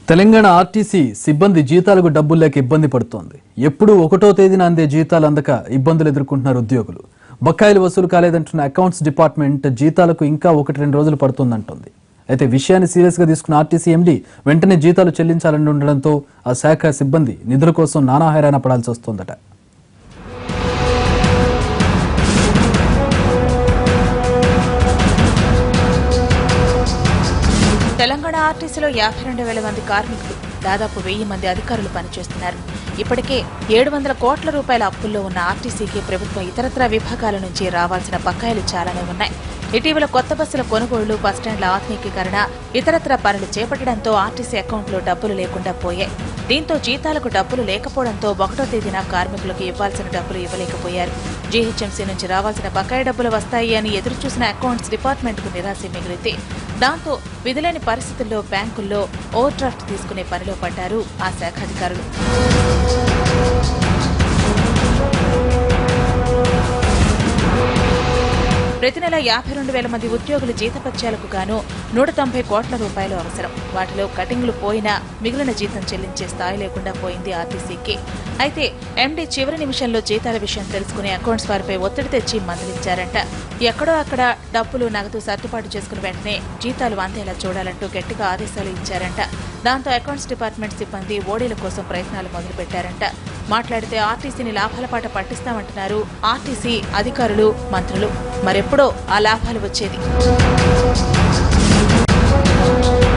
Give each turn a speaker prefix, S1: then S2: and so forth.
S1: Telangana RTC సిబ్బంది జీతాలకు డబ్బులు లేక ఇబ్బంది పడుతోంది ఎప్పుడు ఒకటో తేదీన అందే జీతాలు అందక ఇబ్బందులు ఎదుర్కొంటున్నారు ఉద్యోగులు బకాయిలు వసూలు కాలేదంటున్న అకౌంట్స్ డిపార్ట్మెంట్ జీతాలకు ఇంకా ఒకటి రెండు రోజులు పడుతుందంటోంది అయితే విషయాన్ని సీరియస్ గా తీసుకున్న ఆర్టీసీ ఎండీ వెంటనే జీతాలు చెల్లించాలని ఉండడంతో ఆ శాఖ సిబ్బంది నిధుల కోసం నానా హైరాణ పడాల్సి వస్తోందట
S2: తెలంగాణ ఆర్టీసీలో యాభై రెండు వేల మంది కార్మికులు దాదాపు వెయ్యి మంది అధికారులు పనిచేస్తున్నారు ఇప్పటికే ఏడు వందల కోట్ల రూపాయల అప్పుల్లో ఉన్న ఆర్టీసీకి ప్రభుత్వం ఇతరత్ర విభాగాల నుంచి రావాల్సిన బకాయిలు చాలానే ఉన్నాయి ఇటీవల కొత్త బస్సుల కొనుగోళ్లు బస్టాండ్ల ఆధునికీకరణ ఇతరత్ర పనులు చేపట్టడంతో ఆర్టీసీ అకౌంట్లో డబ్బులు లేకుండా పోయాయి దీంతో జీతాలకు డబ్బులు లేకపోవడంతో ఒకటో తేదీన కార్మికులకు ఇవ్వాల్సిన డబ్బులు ఇవ్వలేకపోయారు జీహెచ్ఎంసీ నుంచి రావాల్సిన బకాయి డబ్బులు వస్తాయి అని ఎదురుచూసిన అకౌంట్స్ డిపార్ట్మెంట్కు నిరాశ మిగిలింది దాంతో విధులేని పరిస్థితుల్లో బ్యాంకుల్లో ఓవర్ డ్రాఫ్ట్ తీసుకునే పనిలో పడ్డారు ఆ శాఖ అధికారులు ప్రతి నెల యాభై రెండు వేల మంది ఉద్యోగులు జీతపత్యాలకు గాను నూట తొంభై కోట్ల రూపాయలు అవసరం వాటిలో కటింగ్లు పోయినా మిగిలిన జీతం చెల్లించే స్థాయి లేకుండా పోయింది ఆర్టీసీకి అయితే ఎండీ చివరి నిమిషంలో జీతాల విషయం తెలుసుకుని అకౌంట్స్ వారిపై ఒత్తిడి తెచ్చి మందలించారంట ఎక్కడో అక్కడ డబ్బులు నగదు సర్దుబాటు చేసుకుని వెంటనే జీతాలు అందేలా చూడాలంటూ గట్టిగా ఆదేశాలు ఇచ్చారంట దాంతో అకౌంట్స్ డిపార్ట్మెంట్ సిబ్బంది ఓడీల కోసం ప్రయత్నాలు మొదలుపెట్టారంట మాట్లాడితే ఆర్టీసీని లాభాల పాట పట్టిస్తామంటున్నారు ఆర్టీసీ అధికారులు మంత్రులు మరెప్పుడో ఆ లాభాలు వచ్చేది